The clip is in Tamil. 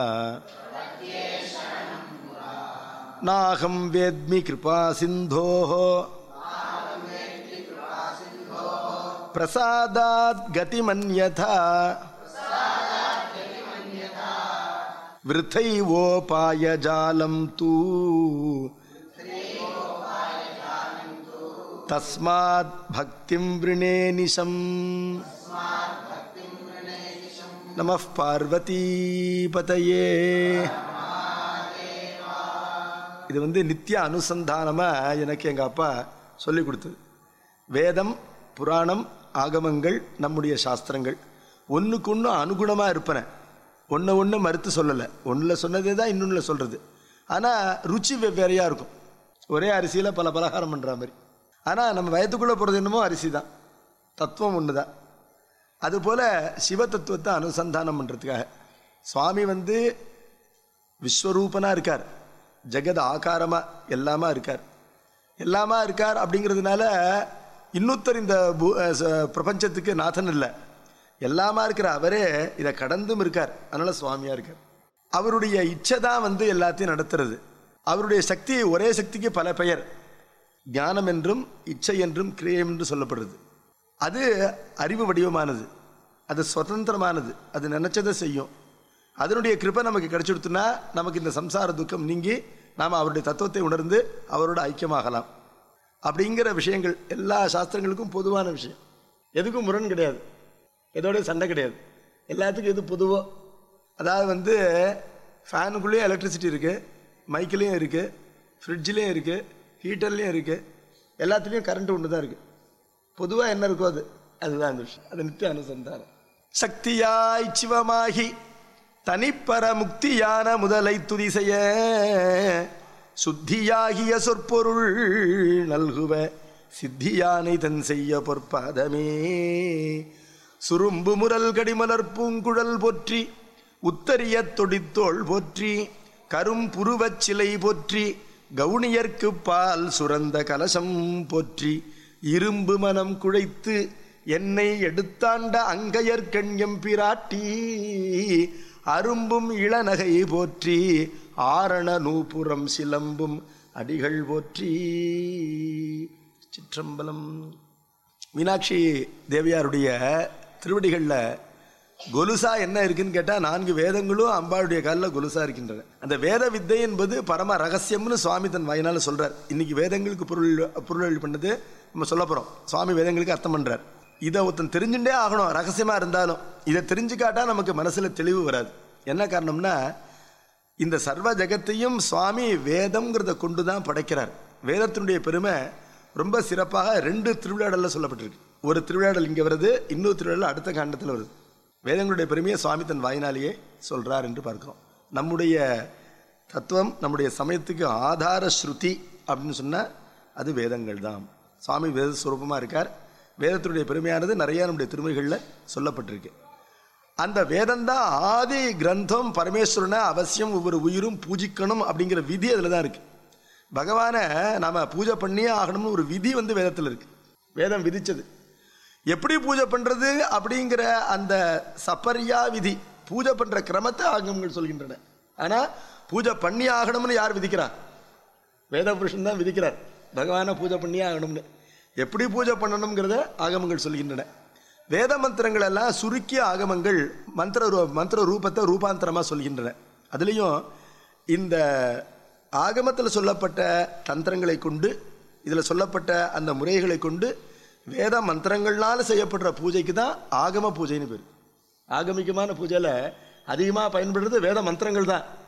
நாகம் வேத்மி கிருபா சிந்தோः பிரசாதாத் கதிமன்யதா விருத்தைவோபாயஜாலம் தூ தஸ்மாத் பக்திம் விருணே நிஷம் நம பார்வதி பதையே இது வந்து நித்திய அனுசந்தானமாக எனக்கு எங்கள் அப்பா சொல்லி கொடுத்தது வேதம் புராணம் ஆகமங்கள் நம்முடைய சாஸ்திரங்கள் ஒன்றுக்கு ஒன்று அனுகுணமாக இருப்பன ஒன்று ஒன்று மறுத்து சொல்லலை ஒன்றில் சொன்னதே தான் இன்னொன்றில் சொல்கிறது ஆனால் ருச்சி வெவ்வேறையாக இருக்கும் ஒரே அரிசியில் பல பலகாரம் பண்ணுற மாதிரி ஆனால் நம்ம வயத்துக்குள்ளே போகிறது என்னமோ அரிசி தான் தத்துவம் ஒன்று தான் அதுபோல் சிவ தத்துவத்தை அனுசந்தானம் பண்ணுறதுக்காக சுவாமி வந்து விஸ்வரூபனாக இருக்கார் ஜெகத் ஆகாரமாக எல்லாமா இருக்கார் எல்லாமா இருக்கார் அப்படிங்கிறதுனால இன்னொருத்தர் இந்த பூ- அஹ் ச- பிரபஞ்சத்துக்கு நாதன் இல்லை எல்லாமா இருக்கிற அவரே இதை கடந்தும் இருக்கார் அதனால சுவாமியா இருக்கார் அவருடைய இச்சை தான் வந்து எல்லாத்தையும் நடத்துறது அவருடைய சக்தி ஒரே சக்திக்கு பல பெயர் ஞானம் என்றும் இச்சை என்றும் கிரியம் என்று சொல்லப்படுறது அது அறிவு வடிவமானது அது சுதந்திரமானது அது நினைச்சதை செய்யும் அதனுடைய கிருபை நமக்கு கிடைச்சிடுத்துனா நமக்கு இந்த சம்சார துக்கம் நீங்கி நாம் அவருடைய தத்துவத்தை உணர்ந்து அவரோட ஐக்கியமாகலாம் அப்படிங்கிற விஷயங்கள் எல்லா சாஸ்திரங்களுக்கும் பொதுவான விஷயம் எதுக்கும் முரண் கிடையாது எதோட சண்டை கிடையாது எல்லாத்துக்கும் எது பொதுவோ அதாவது வந்து ஃபேனுக்குள்ளேயும் எலக்ட்ரிசிட்டி இருக்குது மைக்கிலையும் இருக்குது ஃப்ரிட்ஜ்லேயும் இருக்குது ஹீட்டர்லேயும் இருக்குது எல்லாத்துலேயும் கரண்ட் ஒன்று தான் இருக்குது பொதுவாக என்ன இருக்கோ அது அதுதான் அந்த விஷயம் அது நித்திய அனுசந்தானம் சக்தியாய் சிவமாகி தனிப்பர முக்தியான முதலை துதி செய்ய சுத்தியாகிய சொற்பொருள் நல்குவ சித்தியானை தன் செய்ய பொற்பாதமே சுரும்பு முரல் கடிமலர் பூங்குழல் போற்றி உத்தரிய தொடித்தோள் போற்றி கரும் புருவச் சிலை போற்றி கவுனியர்க்கு பால் சுரந்த கலசம் போற்றி இரும்பு மனம் குழைத்து என்னை எடுத்தாண்ட அங்கையர்கண்யம் பிராட்டி அரும்பும் இளநகை போற்றி ஆரண நூபுரம் சிலம்பும் அடிகள் போற்றி சிற்றம்பலம் மீனாட்சி தேவியாருடைய திருவடிகளில் கொலுசா என்ன இருக்குன்னு கேட்டால் நான்கு வேதங்களும் அம்பாளுடைய காலில் கொலுசா இருக்கின்றன அந்த வேத வித்தை என்பது பரம ரகசியம்னு சுவாமி தன் வாயினால சொல்றார் இன்னைக்கு வேதங்களுக்கு பொருள் பொருள் பண்ணது நம்ம சொல்ல போகிறோம் சுவாமி வேதங்களுக்கு அர்த்தம் பண்றார் இதை ஒருத்தன் தெரிஞ்சுட்டே ஆகணும் ரகசியமா இருந்தாலும் இதை தெரிஞ்சுக்காட்டா நமக்கு மனசுல தெளிவு வராது என்ன காரணம்னா இந்த சர்வ ஜெகத்தையும் சுவாமி வேதம்ங்கிறத கொண்டு தான் படைக்கிறார் வேதத்தினுடைய பெருமை ரொம்ப சிறப்பாக ரெண்டு திருவிழாடலில் சொல்லப்பட்டிருக்கு ஒரு திருவிழாடல் இங்கே வருது இன்னொரு திருவிழாடல் அடுத்த காண்டத்தில் வருது வேதங்களுடைய பெருமையை சுவாமி தன் வாயினாலேயே சொல்றார் என்று பார்க்கிறோம் நம்முடைய தத்துவம் நம்முடைய சமயத்துக்கு ஆதார ஸ்ருதி அப்படின்னு சொன்னால் அது வேதங்கள் தான் சுவாமி வேத ஸ்வரூபமாக இருக்கார் வேதத்தினுடைய பெருமையானது நிறைய நம்முடைய திருமைகளில் சொல்லப்பட்டிருக்கு அந்த வேதம்தான் ஆதி கிரந்தம் பரமேஸ்வரனை அவசியம் ஒவ்வொரு உயிரும் பூஜிக்கணும் அப்படிங்கிற விதி அதில் தான் இருக்கு பகவானை நாம பூஜை பண்ணியே ஆகணும்னு ஒரு விதி வந்து வேதத்தில் இருக்கு வேதம் விதிச்சது எப்படி பூஜை பண்றது அப்படிங்கிற அந்த சப்பரியா விதி பூஜை பண்ற கிரமத்தை ஆகமங்கள் சொல்கின்றன ஆனா பூஜை பண்ணி ஆகணும்னு யார் விதிக்கிறா வேத புருஷன் தான் விதிக்கிறார் பகவானை பூஜை பண்ணியே ஆகணும்னு எப்படி பூஜை பண்ணணுங்கிறத ஆகமங்கள் சொல்கின்றன வேத மந்திரங்கள் எல்லாம் சுருக்கிய ஆகமங்கள் மந்திர ரூ மந்திர ரூபத்தை ரூபாந்தரமாக சொல்கின்றன அதுலேயும் இந்த ஆகமத்தில் சொல்லப்பட்ட தந்திரங்களை கொண்டு இதில் சொல்லப்பட்ட அந்த முறைகளை கொண்டு வேத மந்திரங்கள்னால செய்யப்படுற பூஜைக்கு தான் ஆகம பூஜைன்னு பேர் ஆகமிகமான பூஜையில் அதிகமாக பயன்படுறது வேத மந்திரங்கள் தான்